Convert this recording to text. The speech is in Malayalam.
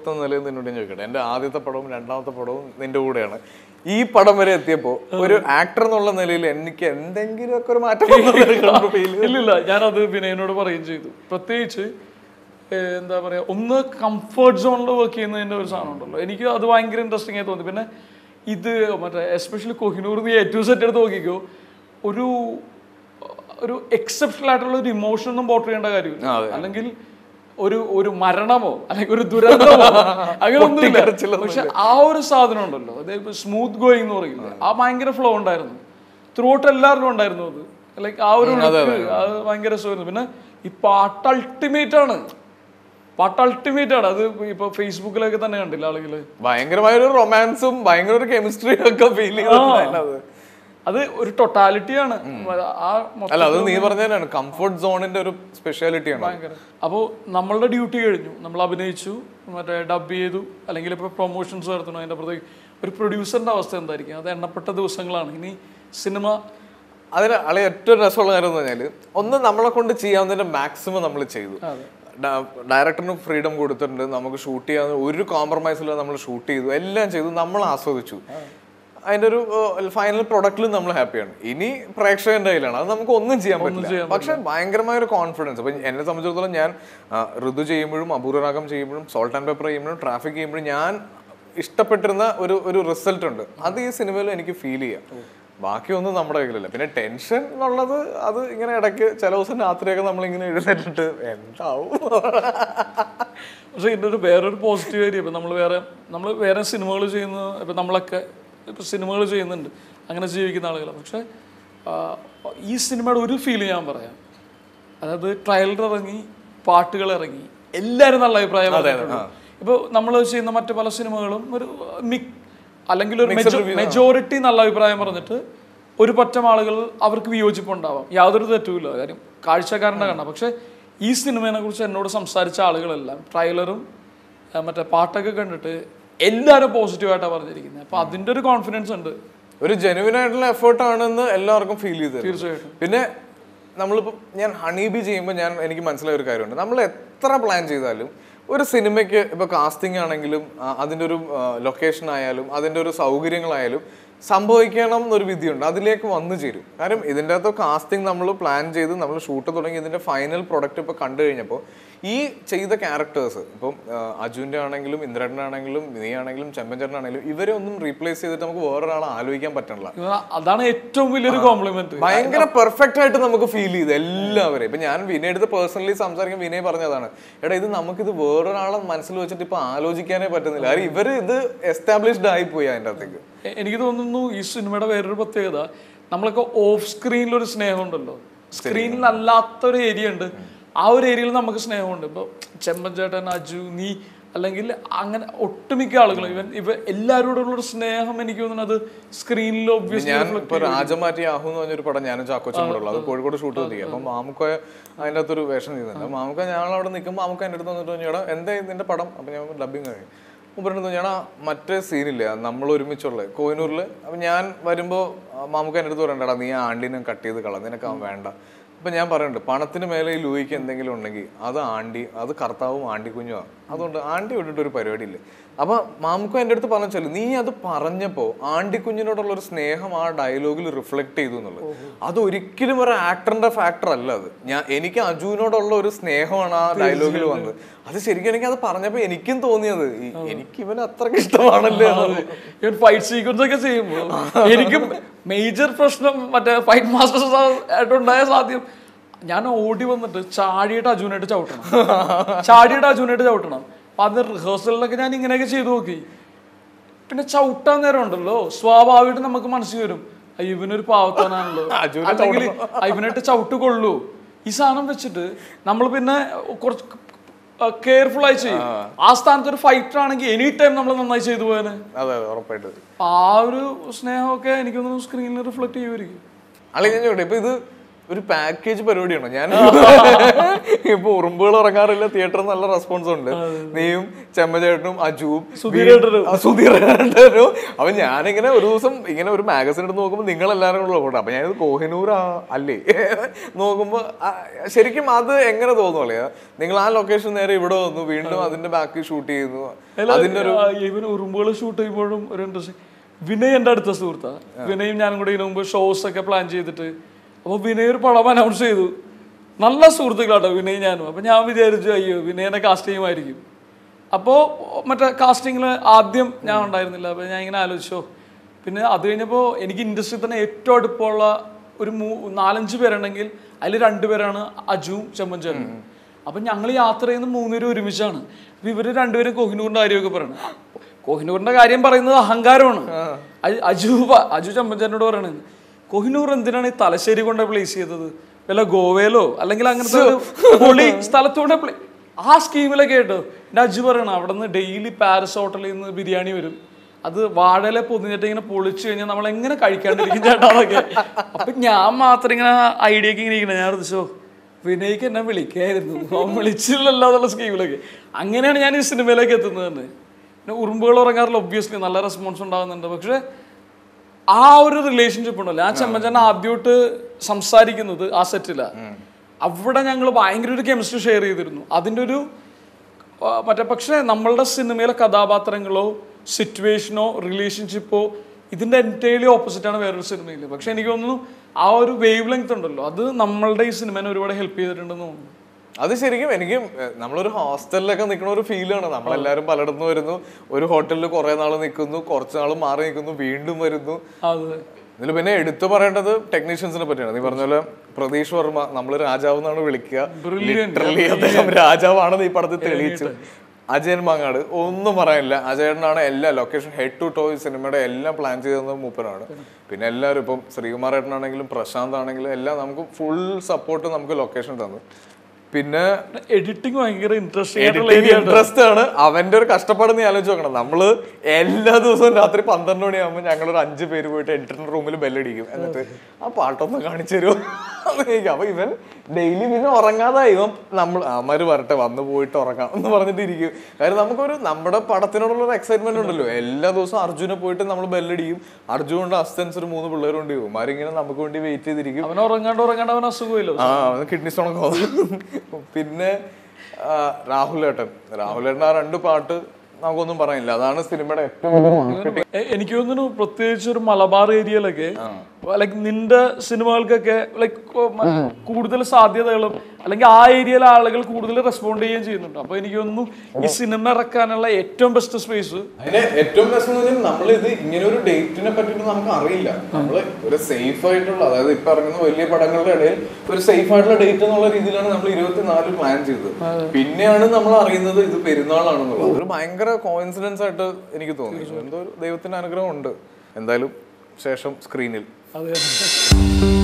സുഹൃത്ത് എന്ന നിലയിൽ നിന്നോട് ഞാൻ ചോദിക്കട്ടെ എൻ്റെ ആദ്യത്തെ പടവും രണ്ടാമത്തെ പടവും നിന്റെ കൂടെയാണ് ഈ പടം വരെ എത്തിയപ്പോൾ ഒരു ആക്ടർ എന്നുള്ള നിലയിൽ എനിക്ക് എന്തെങ്കിലുമൊക്കെ ഒരു മാറ്റം ഫീൽ ഇല്ലില്ല ഞാനത് വിനയനോട് പറയുകയും ചെയ്തു പ്രത്യേകിച്ച് ഏഹ്, എന്താ പറയാ ഒന്ന് കംഫർട്ട് സോണിൽ വർക്ക് ചെയ്യുന്നതിന്റെ ഒരു സാധനം ഉണ്ടല്ലോ എനിക്ക് അത് ഭയങ്കര ഇൻട്രസ്റ്റിംഗ് ആയി തോന്നി പിന്നെ ഇത് മറ്റേ എസ്പെഷ്യലി കൊഹിനൂർ നീ ഏറ്റവും സെറ്റ് എടുത്ത് നോക്കിക്കോ ഒരു ഒരു എക്സെപ്ഷണൽ ആയിട്ടുള്ള ഒരു ഇമോഷൻ ഒന്നും പോർട്ട് ചെയ്യേണ്ട കാര്യമില്ല അല്ലെങ്കിൽ ഒരു ഒരു മരണമോ അല്ലെങ്കിൽ ഒരു ദുരന്തമോ അങ്ങനെ ഒന്നുമില്ല പക്ഷെ ആ ഒരു സാധനം ഉണ്ടല്ലോ അതായത് സ്മൂത്ത് ഗോയിങ് എന്ന് പറയുന്നത് ആ ഭയങ്കര ഫ്ലോ ഉണ്ടായിരുന്നു ത്രൂ ഔട്ട് എല്ലാവരിലും ഉണ്ടായിരുന്നു അത് ലൈക്ക് ആ ഒരു look, അത് ഭയങ്കര രസമായിരുന്നു പിന്നെ ഈ പാട്ട് അൾട്ടിമേറ്റ് ആണ് പാട്ട് അൾട്ടിമേറ്റ് ആണ് അത് ഇപ്പൊ ഫേസ്ബുക്കിലൊക്കെ തന്നെ കണ്ടില്ല ആളുകള് ഭയങ്കരമായ ഒരു റൊമാൻസും ഭയങ്കര ഒരു കെമിസ്ട്രിയും ഒക്കെ ഫീൽ ചെയ്തിട്ടുണ്ടായിരുന്നു അത് ഒരു ടൊട്ടാലിറ്റിയാണ് ആ മൊത്തം അല്ല അത് നീ പറഞ്ഞതാണ് കംഫർട്ട് സോണിന്റെ ഒരു സ്പെഷ്യാലിറ്റിയാണ് ഭയങ്കര അപ്പോൾ നമ്മളുടെ ഡ്യൂട്ടി കഴിഞ്ഞു നമ്മൾ അഭിനയിച്ചു മറ്റേ ഡബ് ചെയ്തു അല്ലെങ്കിൽ ഇപ്പോൾ പ്രൊമോഷൻസ് നടത്തണം അതിൻ്റെ അപ്പുറത്തേക്ക് ഒരു പ്രൊഡ്യൂസറിൻ്റെ അവസ്ഥ എന്തായിരിക്കും അത് എണ്ണപ്പെട്ട ദിവസങ്ങളാണ് ഇനി സിനിമ അതിന് അളി ഏറ്റവും രസമുള്ള കാര്യം എന്ന് പറഞ്ഞാല് ഒന്ന് നമ്മളെ കൊണ്ട് ചെയ്യാവുന്നതിന്റെ മാക്സിമം നമ്മൾ ചെയ്തു ഡയറക്ടറിന് ഫ്രീഡം കൊടുത്തിട്ടുണ്ട് നമുക്ക് ഷൂട്ട് ചെയ്യാൻ ഒരു കോംപ്രമൈസിലും നമ്മൾ ഷൂട്ട് ചെയ്തു എല്ലാം ചെയ്തു നമ്മൾ ആസ്വദിച്ചു അതിന്റെ ഒരു ഫൈനൽ പ്രൊഡക്റ്റിലും നമ്മൾ ഹാപ്പിയാണ് ഇനി പ്രേക്ഷകന്റെ കയ്യിലാണ് അത് നമുക്ക് ഒന്നും ചെയ്യാൻ പറ്റില്ല പക്ഷെ ഭയങ്കരമായ ഒരു കോൺഫിഡൻസ് അപ്പൊ എന്നെ സംബന്ധിച്ചിടത്തോളം ഞാൻ ആ, ഋതു ചെയ്യുമ്പോഴും അപൂർവരാഗം ചെയ്യുമ്പോഴും സോൾട്ട് ആൻഡ് പേപ്പർ ചെയ്യുമ്പോഴും ട്രാഫിക് ചെയ്യുമ്പോഴും ഞാൻ ഇഷ്ടപ്പെട്ടിരുന്ന ഒരു ഒരു റിസൾട്ട് ഉണ്ട് അത് ഈ സിനിമയിൽ എനിക്ക് ഫീൽ ചെയ്യാം ബാക്കിയൊന്നും നമ്മുടെ കയ്യിലില്ല പിന്നെ ടെൻഷൻ എന്നുള്ളത് അത് ഇങ്ങനെ ഇടയ്ക്ക് ചില ദിവസം രാത്രിയൊക്കെ നമ്മളിങ്ങനെ എഴുന്നേറ്റിട്ട് എന്താവും പക്ഷേ ഇതിൻ്റെ ഒരു വേറൊരു പോസിറ്റീവ് ഏരിയ ഇപ്പം നമ്മൾ വേറെ നമ്മൾ വേറെ സിനിമകൾ ചെയ്യുന്ന ഇപ്പം നമ്മളൊക്കെ ഇപ്പം സിനിമകൾ ചെയ്യുന്നുണ്ട് അങ്ങനെ ജീവിക്കുന്ന ആളുകളാണ് പക്ഷേ ആ, ഈ സിനിമയുടെ ഒരു ഫീൽ ഞാൻ പറയാം അതായത് ട്രയലർ ഇറങ്ങി പാട്ടുകൾ ഇറങ്ങി എല്ലാവരും നല്ല അഭിപ്രായം പറഞ്ഞിട്ടുണ്ട് ഇപ്പോൾ നമ്മൾ ചെയ്യുന്ന മറ്റു പല സിനിമകളും ഒരു മിക് അല്ലെങ്കിൽ ഒരു മെജോറിറ്റി നല്ല അഭിപ്രായം പറഞ്ഞിട്ട് ഒരു പറ്റം ആളുകൾ അവർക്ക് വിയോജിപ്പുണ്ടാവാം യാതൊരു തെറ്റുമില്ല കാര്യം കാഴ്ചക്കാരൻ്റെ കണ്ട പക്ഷേ ഈ സിനിമയെ കുറിച്ച് എന്നോട് സംസാരിച്ച ആളുകളെല്ലാം ട്രailer-ഉം ആ, മറ്റേ പാട്ടൊക്കെ കണ്ടിട്ട് എല്ലാവരും പോസിറ്റീവായിട്ടാണ് പറഞ്ഞിരിക്കുന്നത് അപ്പോൾ അതിൻ്റെ ഒരു കോൺഫിഡൻസ് ഉണ്ട് ഒരു ജെനുവിൻ ആയിട്ടുള്ള എഫേർട്ട് ആണെന്ന് എല്ലാവർക്കും ഫീൽ ചെയ്തു തീർച്ചയായിട്ടും പിന്നെ നമ്മളിപ്പോൾ ഞാൻ ഹണീബി ചെയ്യുമ്പോൾ ഞാൻ എനിക്ക് മനസ്സിലായ ഒരു കാര്യമുണ്ട് നമ്മൾ എത്ര പ്ലാൻ ചെയ്താലും ഒരു സിനിമയ്ക്ക് ഇപ്പോൾ കാസ്റ്റിംഗ് ആണെങ്കിലും ആ, അതിൻ്റെ ഒരു ലൊക്കേഷൻ ആയാലും അതിൻ്റെ ഒരു സൗകര്യങ്ങളായാലും സംഭവിക്കണം എന്നൊരു വിധിയുണ്ട് അതിലേക്ക് വന്നു ചേരും കാരണം ഇതിൻ്റെ അകത്ത് കാസ്റ്റിംഗ് നമ്മൾ പ്ലാൻ ചെയ്ത് നമ്മൾ ഷൂട്ട് തുടങ്ങി ഇതിൻ്റെ ഫൈനൽ പ്രൊഡക്റ്റ് ഇപ്പോൾ കണ്ടു കഴിഞ്ഞപ്പോൾ ഈ ചെയ്ത ക്യാരക്ടേഴ്സ് ഇപ്പം ആ, അജുവിൻ്റെ ആണെങ്കിലും ഇന്ദ്രൻ്റെ ആണെങ്കിലും നീ ആണെങ്കിലും ചെമ്പൻചേട്ടനാണെങ്കിലും ഇവരെ ഒന്നും റീപ്ലേസ് ചെയ്തിട്ട് നമുക്ക് വേറൊരാളെ ആലോചിക്കാൻ പറ്റണില്ല ഇത് അതാണ് ഏറ്റവും വലിയൊരു കോംപ്ലിമെന്റ് ഭയങ്കര പെർഫെക്റ്റ് ആയിട്ട് നമുക്ക് ഫീൽ ചെയ്തു എല്ലാവരെയും ഇപ്പൊ ഞാൻ വിനയ് അടുത്ത് പേഴ്സണലി സംസാരിക്കും വിനയ് പറഞ്ഞതാണ് എടാ ഇത് നമുക്കിത് വേറൊരാളെ മനസ്സിൽ വെച്ചിട്ട് ഇപ്പൊ ആലോചിക്കാനേ പറ്റുന്നില്ല കാര്യം ഇവര് ഇത് എസ്റ്റാബ്ലിഷ്ഡ് ആയി പോയി അതിന്റെ അകത്തേക്ക് എ- എനിക്ക് തോന്നുന്നു ഈ സിനിമയുടെ വേറൊരു പ്രത്യേകത നമ്മളൊക്കെ ഓഫ് സ്ക്രീനിൽ ഒരു സ്നേഹമുണ്ടല്ലോ സ്ക്രീനിൽ അല്ലാത്തൊരു ഏരിയ ഉണ്ട് ആ ഒരു ഏരിയയിൽ നമുക്ക് സ്നേഹമുണ്ട് ഇപ്പോൾ ചെമ്പൻ ചേട്ടൻ അജു നീ അല്ലെങ്കിൽ അങ്ങനെ ഒട്ടുമിക്ക ആളുകളും ഇവൻ ഇവ എല്ലാവരോടുള്ള ഒരു സ്നേഹം എനിക്ക് തോന്നുന്നത് സ്ക്രീനിൽ ഒബ്വിയസ്ലി ഞാൻ ഇപ്പൊ രാജമാറ്റി ആഹു എന്ന് പറഞ്ഞൊരു പടം ഞാനും ചാക്കോച്ചും കൂടെ ഉള്ളത് അത് കോഴിക്കോട് ഷൂട്ട് ചെയ്തിരിക്കുക അപ്പൊ മാമുക്ക അതിന്റെ അകത്തൊരു വേഷം ചെയ്തിട്ടുണ്ട് മാമുക്ക ഞങ്ങൾ അവിടെ നിൽക്കുമ്പോൾ മാമുക്ക എൻ്റെ അടുത്ത് വന്നിട്ട് പറഞ്ഞു എടാ എന്താ ഇതിന്റെ പടം അപ്പൊ ഞാൻ ഡബിങ് കഴിഞ്ഞു മുമ്പ് ഞാനാ മറ്റേ സീനില്ലേ നമ്മൾ ഒരുമിച്ചുള്ള കോഹിനൂരിൽ അപ്പൊ ഞാൻ വരുമ്പോ മാമുക്ക എൻ്റെ അടുത്ത് പറയണ്ടടാ നീ ആ ആണ്ടിനെ കട്ട് ചെയ്ത് കള നിനക്ക് അവൻ വേണ്ട അപ്പൊ ഞാൻ പറയുന്നുണ്ട് പണത്തിന് മേലെ ഈ ലൂയിക്ക് എന്തെങ്കിലും ഉണ്ടെങ്കിൽ അത് ആണ്ടി അത് കർത്താവും ആണ്ടി കുഞ്ഞുമാണ് അതുകൊണ്ട് ആണ്ടി വിട്ടിട്ട് ഒരു പരിപാടി ഇല്ല അപ്പൊ മാമുക്ക എൻ്റെ അടുത്ത് പറഞ്ഞു നീ അത് പറഞ്ഞപ്പോ ആണ്ടി കുഞ്ഞിനോടുള്ള ഒരു സ്നേഹം ആ ഡയലോഗിൽ റിഫ്ലക്ട് ചെയ്തു എന്നുള്ളത് അത് ഒരിക്കലും ഒരു ആക്ടറിന്റെ ഫാക്ടർ അല്ല അത് ഞാൻ എനിക്ക് അജുവിനോടുള്ള ഒരു സ്നേഹമാണ് ആ ഡയലോഗിൽ വന്നത് അത് ശരിക്കും എനിക്ക് അത് പറഞ്ഞപ്പോ എനിക്കും തോന്നിയത് ഈ- എനിക്ക് ഇവൻ അത്രക്ക് ഇഷ്ടമാണല്ലേ എന്നുള്ളത്. ഇവൻ ഫൈറ്റ് സീക്വൻസ് ഒക്കെ ചെയ്യുമ്പോൾ എനിക്കും മേജർ പ്രശ്നം മറ്റേ ഫൈറ്റ് മാസ്റ്റേഴ്സ് ആയിട്ടുണ്ടായ സാധ്യം ഞാൻ ഓടി വന്നിട്ട് ചാടിയിട്ട് അജുനായിട്ട് ചവിട്ടണം ചാടിയിട്ട് അജുനായിട്ട് ചവിട്ടണം അപ്പൊ അത് റിഹേഴ്സലിലൊക്കെ ഞാൻ ഇങ്ങനെയൊക്കെ ചെയ്തു നോക്കി പിന്നെ ചവിട്ടാൻ നേരം ഉണ്ടല്ലോ സ്വാഭാവികമായിട്ട് നമുക്ക് മനസ്സിൽ വരും "അയ്യോ, ഇവനൊരു പാവത്താനാണല്ലോ അജുനെ അല്ലെങ്കിൽ ഇവനായിട്ട് ചവിട്ട് കൊള്ളൂ ഈ സാധനം വെച്ചിട്ട് നമ്മൾ പിന്നെ കുറച്ച് കെയർഫുൾ ആയി ചെയ്യും ആ സ്ഥാനത്ത് ഒരു ഫൈറ്റർ ആണെങ്കിൽ എനി ടൈം നമ്മൾ നന്നായി ചെയ്തു പോയാന് അതെ അതെ ഉറപ്പായിട്ട് ആ ഒരു സ്നേഹമൊക്കെ എനിക്കൊന്നും സ്ക്രീനിൽ റിഫ്ലക്ട് ചെയ്യുമായിരിക്കും അല്ലെ ഞാൻ ചോട്ടെ ഇപ്പൊ ഇത് ഒരു പാക്കേജ് പരിപാടിയാണോ ഞാൻ ഇപ്പൊ ഉറുമ്പുകൾ ഇറങ്ങാറില്ല തിയേറ്ററിൽ നല്ല റെസ്പോൺസ് ഉണ്ട് നീയും ചെമ്മചേട്ടനും അജുവും സുധീരേട്ടനും. ആ, സുധീരേട്ടനും അപ്പൊ ഞാനിങ്ങനെ ഒരു ദിവസം ഇങ്ങനെ ഒരു മാഗസിൻ എടുത്ത് നോക്കുമ്പോൾ നിങ്ങൾ എല്ലാവരും കൂടെ പോട്ടെ അപ്പൊ ഞാനിത് കോഹിനൂർ അല്ലേ നോക്കുമ്പോ ആ, ശരിക്കും അത് എങ്ങനെ തോന്നുള്ളേ നിങ്ങൾ ആ ലൊക്കേഷൻ നേരെ ഇവിടെ വന്നു വീണ്ടും അതിന്റെ ബാക്കി ഷൂട്ട് ചെയ്യുന്നു അതിന്റെ ഒരു ഇവൻ ഉറുമ്പുകൾ ഷൂട്ട് ചെയ്യുമ്പോഴും ഒരു ഇൻട്രസ്റ്റ് വിനയ് എൻ്റെ അടുത്ത സുഹൃത്താ വിനയും ഞാനും കൂടെ ഇതിനു മുമ്പ് ഷോസ് ഒക്കെ പ്ലാൻ ചെയ്തിട്ട് അപ്പോൾ വിനയ് ഒരു പടം അനൗൺസ് ചെയ്തു നല്ല സുഹൃത്തുക്കളാട്ടോ വിനയ് ഞാനും അപ്പം ഞാൻ വിചാരിച്ചു അയ്യോ വിനയനെ കാസ്റ്റ് ചെയ്യുമായിരിക്കും അപ്പോൾ മറ്റേ കാസ്റ്റിങ്ങിൽ ആദ്യം ഞാൻ ഉണ്ടായിരുന്നില്ല അപ്പോൾ ഞാൻ ഇങ്ങനെ ആലോചിച്ചോ പിന്നെ അത് കഴിഞ്ഞപ്പോൾ എനിക്ക് ഇൻഡസ്ട്രി തന്നെ ഏറ്റവും അടുപ്പമുള്ള ഒരു മൂ നാലഞ്ച് പേരുണ്ടെങ്കിൽ അതിൽ രണ്ടുപേരാണ് അജുവും ചെമ്മഞ്ചേനും അപ്പം ഞങ്ങൾ യാത്ര ചെയ്യുന്ന മൂന്നുപേരും ഒരുമിച്ചാണ് അപ്പം ഇവർ രണ്ടുപേരും കോഹിനൂറിൻ്റെ കാര്യമൊക്കെ പറയണം കോഹിനൂറിൻ്റെ കാര്യം പറയുന്നത് അഹങ്കാരമാണ് അജ്- അജു പ- അജു ചെമ്മഞ്ചേനോട് പറയണത് കോഹിനൂർ എന്തിനാണ് ഈ തലശ്ശേരി കൊണ്ട് പ്ലേസ് ചെയ്തത് വല്ല ഗോവയിലോ അല്ലെങ്കിൽ അങ്ങനത്തെ ഒരു പൊളി സ്ഥലത്തൂടെ പ്ലേ ആ സ്കീമിലൊക്കെ കേട്ടോ എൻ്റെ അജു പറയണം അവിടെ നിന്ന് ഡെയിലി പാരസ് ഹോട്ടലിൽ നിന്ന് ബിരിയാണി വരും അത് വാഴയില പൊതിഞ്ഞിട്ട് ഇങ്ങനെ പൊളിച്ചു കഴിഞ്ഞാൽ നമ്മൾ എങ്ങനെ കഴിക്കാണ്ടിരിക്കും ചേട്ടാന്നൊക്കെ അപ്പൊ ഞാൻ മാത്രം ഇങ്ങനെ ഐഡിയക്ക് ഇങ്ങനെ ഇരിക്കണം ഞാൻ ഉദ്ദേശിച്ചോ വിനയ്ക്ക് എന്നെ വിളിക്കായിരുന്നു അവൻ വിളിച്ചില്ലല്ലോ എന്നുള്ള സ്കീമിലൊക്കെ അങ്ങനെയാണ് ഞാൻ ഈ സിനിമയിലേക്ക് എത്തുന്നത് തന്നെ പിന്നെ ഉറുമ്പുകൾ ഉറങ്ങാറില്ല ഒബ്വിയസ്ലി നല്ല റെസ്പോൺസ് ഉണ്ടാകുന്നുണ്ട് പക്ഷേ ആ ഒരു റിലേഷൻഷിപ്പ് ഉണ്ടല്ലോ ആ ചെമ്മച്ചൻ ആദ്യമായിട്ട് സംസാരിക്കുന്നത് ആ സെറ്റില അവിടെ ഞങ്ങൾ ഭയങ്കര ഒരു കെമിസ്ട്രി ഷെയർ ചെയ്തിരുന്നു അതിൻ്റെ ഒരു ആ, മറ്റേ പക്ഷേ നമ്മളുടെ സിനിമയിലെ കഥാപാത്രങ്ങളോ സിറ്റുവേഷനോ റിലേഷൻഷിപ്പോ ഇതിൻ്റെ എൻറ്റയർലി ഓപ്പോസിറ്റാണ് വേറൊരു സിനിമയിൽ പക്ഷെ എനിക്ക് തോന്നുന്നു ആ ഒരു വേവ് ലെങ്ത് ഉണ്ടല്ലോ അത് നമ്മളുടെ ഈ സിനിമേനെ ഒരുപാട് ഹെൽപ്പ് ചെയ്തിട്ടുണ്ടെന്ന് തോന്നുന്നു അത് ശരിക്കും എനിക്ക് ഏഹ്, നമ്മളൊരു ഹോസ്റ്റലിലൊക്കെ നിൽക്കുന്ന ഒരു ഫീലാണ് നമ്മളെല്ലാരും പലയിടത്തുനിന്ന് വരുന്നു ഒരു ഹോട്ടലിൽ കുറെ നാൾ നിൽക്കുന്നു കുറച്ച് നാൾ മാറി നിൽക്കുന്നു വീണ്ടും വരുന്നു അതെ ഇതിൽ പിന്നെ എടുത്തു പറയേണ്ടത് ടെക്നീഷ്യൻസിനെ പറ്റിയാണ് നീ പറഞ്ഞ പോലെ പ്രതീഷ് വർമ്മ നമ്മൾ രാജാവ് എന്നാണ് വിളിക്കുക ലിറ്ററലി അദ്ദേഹം രാജാവാണെന്ന് ഈ പടത്തിൽ തെളിയിച്ചു അജയൻ മങ്ങാട് ഒന്നും പറയാനില്ല അജയനാണ് എല്ലാ ലൊക്കേഷൻ ഹെഡ് ടു ടോ സിനിമയുടെ എല്ലാം പ്ലാൻ ചെയ്തത് മൂപ്പനാണ് പിന്നെ എല്ലാവരും ഇപ്പം ശ്രീകുമാർ ഏട്ടനാണെങ്കിലും പ്രശാന്ത് ആണെങ്കിലും എല്ലാം നമുക്ക് ഫുൾ സപ്പോർട്ട് നമുക്ക് ലൊക്കേഷൻ തന്നു പിന്നെ എഡിറ്റിംഗ് ഭയങ്കര ഇൻട്രസ്റ്റിംഗ് ആയിട്ടുള്ള എഡിറ്റിംഗ് ഇൻട്രസ്റ്റ് ആണ് അവന്റെ ഒരു കഷ്ടപ്പാട് നീ ആലോചിച്ച് നോക്കണം നമ്മള് എല്ലാ ദിവസവും രാത്രി പന്ത്രണ്ട് മണിയാകുമ്പോൾ ഞങ്ങൾ ഒരു അഞ്ച് പേര് പോയിട്ട് എഡിറ്ററിന്റെ റൂമിൽ ബെല്ലടിക്കും എന്നിട്ട് ആ പാട്ടൊന്ന് കാണിച്ചു തരുമോ അപ്പൊ ഇവൻ ഡെയിലി പിന്നെ ഉറങ്ങാതായി ഇവൻ നമ്മൾ അമ്മര് വരട്ടെ വന്ന് പോയിട്ട് ഉറങ്ങാം എന്ന് പറഞ്ഞിട്ട് ഇരിക്കും കാര്യം നമുക്കൊരു നമ്മുടെ പടത്തിനോടുള്ള ഒരു എക്സൈറ്റ്മെന്റ് ഉണ്ടല്ലോ എല്ലാ ദിവസവും അർജുനെ പോയിട്ട് നമ്മൾ ബെല്ലടിക്കും അർജുനുണ്ട് അസിസ്റ്റൻസ് ഒരു മൂന്ന് പിള്ളേരുണ്ട് ഇവന്മാരിങ്ങനെ നമുക്ക് വേണ്ടി വെയിറ്റ് ചെയ്തിരിക്കും അവൻ ഉറങ്ങാണ്ട് ഉറങ്ങാണ്ട് അവൻ അസുഖമില്ലോ ആ അവന് കിഡ്നി സ്റ്റോണൊക്കെ വന്നു പിന്നെ ആ, രാഹുൽ ഏട്ടൻ രാഹുൽ ഏട്ടൻ ആ രണ്ട് പാട്ട് നമുക്കൊന്നും പറയാനില്ല അതാണ് സിനിമയുടെ ഏറ്റവും വലിയ marketing. എ- എനിക്ക് തോന്നുന്നു പ്രത്യേകിച്ച് ഒരു മലബാർ ഏരിയയിലൊക്കെ ലൈക്ക് നിന്റെ സിനിമകൾക്കൊക്കെ ലൈക്ക് കൂടുതൽ സാധ്യതകളും അല്ലെങ്കിൽ ആ ഏരിയയിലെ ആളുകൾ കൂടുതൽ റെസ്പോണ്ട് ചെയ്യുകയും ചെയ്യുന്നുണ്ട് അപ്പൊ എനിക്ക് തോന്നുന്നു ഈ സിനിമ ഇറക്കാനുള്ള ഏറ്റവും ബെസ്റ്റ് സ്പേസ് അതിന് ഏറ്റവും രസം എന്ന് പറഞ്ഞാൽ നമ്മൾ ഇത് ഇങ്ങനെ ഒരു ഡേറ്റിനെ പറ്റിയിട്ട് നമുക്ക് അറിയില്ല നമ്മൾ ഒരു സേഫ് ആയിട്ടുള്ള അതായത് ഇപ്പൊ ഇറങ്ങുന്ന വലിയ പടങ്ങളുടെ ഇടയിൽ ഒരു സേഫ് ആയിട്ടുള്ള ഡേറ്റ് എന്നുള്ള രീതിയിലാണ് നമ്മൾ ഇരുപത്തിനാല് പ്ലാൻ ചെയ്തത് പിന്നെയാണ് നമ്മൾ അറിയുന്നത് ഇത് പെരുന്നാളാണെന്നുള്ളത് ഒരു ഭയങ്കര കോയിൻസിഡൻസ് ആയിട്ട് എനിക്ക് തോന്നി എന്തോ ഒരു ദൈവത്തിന്റെ അനുഗ്രഹം ഉണ്ട് എന്തായാലും ശേഷം സ്ക്രീനിൽ അതെ